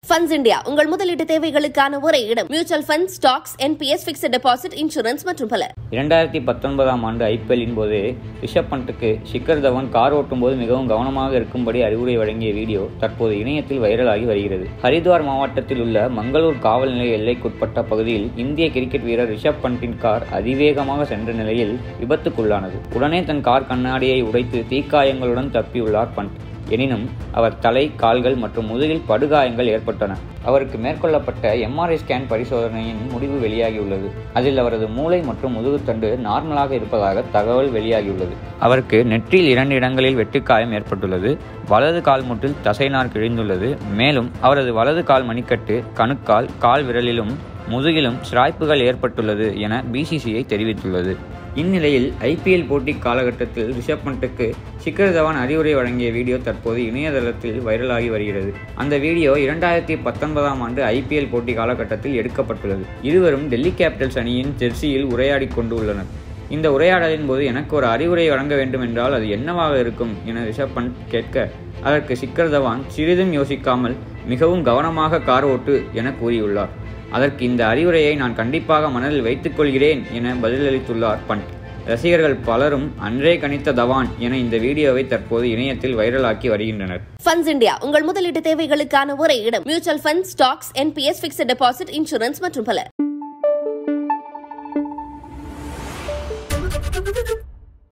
funds India உங்கள் முதலீட்டு தேவைகளுக்கான ஒரே இடம் mutual fund stocks NPS fixed deposit insurance மற்றும் பல இரண்டாயிரத்தி பத்தொன்பதாம் ஆண்டு ஐபிஎல்லின் போது ரிஷப் பண்ட்டுக்கு ஷிக்கர் தவன் கார் ஓட்டும்போது மிகவும் கவனமாக இருக்கும்படி அறிவுரை வழங்கிய வீடியோ தற்போது இணையத்தில் வைரலாகி வருகிறது ஹரித்வார் மாவட்டத்தில் உள்ள மங்களூர் காவல் நிலைய எல்லைக்குட்பட்ட பகுதியில் இந்திய கிரிக்கெட் வீரர் ரிஷப் பண்டின் கார் அதிவேகமாக சென்ற நிலையில் விபத்துக்குள்ளானது உடனே தன் கார் கண்ணாடியை உடைத்து தீக்காயங்களுடன் தப்பியுள்ளார் பண்ட் எனினும் அவர் தலை கால்கள் மற்றும் முதுகில் படுகாயங்கள் ஏற்பட்டன அவருக்கு மேற்கொள்ளப்பட்ட எம்ஆர்ஐ ஸ்கேன் பரிசோதனையின் முடிவு வெளியாகியுள்ளது அதில் அவரது மூளை மற்றும் முதுகுத்தண்டு நார்மலாக இருப்பதாக தகவல் வெளியாகியுள்ளது அவருக்கு நெற்றியில் இரண்டு இடங்களில் வெட்டுக்காயம் ஏற்பட்டுள்ளது வலது கால் முட்டில் தசைநார் கிழிந்துள்ளது மேலும் அவரது வலது கால் மணிக்கட்டு கணுக்கால் கால் விரலிலும் முதுகிலும் சிராய்ப்புகள் ஏற்பட்டுள்ளது என பிசிசிஐ தெரிவித்துள்ளது இந்நிலையில் ஐபிஎல் போட்டி காலகட்டத்தில் ரிஷப் பண்ட்டுக்கு சிக்கர் தவான் அறிவுரை வழங்கிய வீடியோ தற்போது இணையதளத்தில் வைரலாகி வருகிறது அந்த வீடியோ இரண்டாயிரத்தி பத்தொன்பதாம் ஆண்டு ஐபிஎல் போட்டி காலகட்டத்தில் எடுக்கப்பட்டுள்ளது இருவரும் டெல்லி கேபிட்டல்ஸ் அணியின் ஜெர்சியில் உரையாடி கொண்டு உள்ளனர் இந்த உரையாடலின் போது எனக்கு ஒரு அறிவுரை வழங்க வேண்டும் என்றால் அது என்னவாக இருக்கும் என ரிஷப் பண்ட் கேட்க அதற்கு சிக்கர் தவான் சிறிதும் யோசிக்காமல் மிகவும் கவனமாக கார் ஓட்டு என கூறியுள்ளார் அதற்கு இந்த அறிவுரையை நான் கண்டிப்பாக மனதில் வைத்துக் கொள்கிறேன் என பதிலளித்துள்ளார் பண்ட் ரசிகர்கள் பலரும் அன்றே கணித்த தவான் என இந்த வீடியோவை தற்போது இணையத்தில் வைரலாக்கி வருகின்றனர் ஃபண்ட்ஸ் இந்தியா உங்கள் முதலீட்டு தேவைகளுக்கான ஒரே இடம் mutual fund stocks NPS fixed deposit insurance மற்றும் பல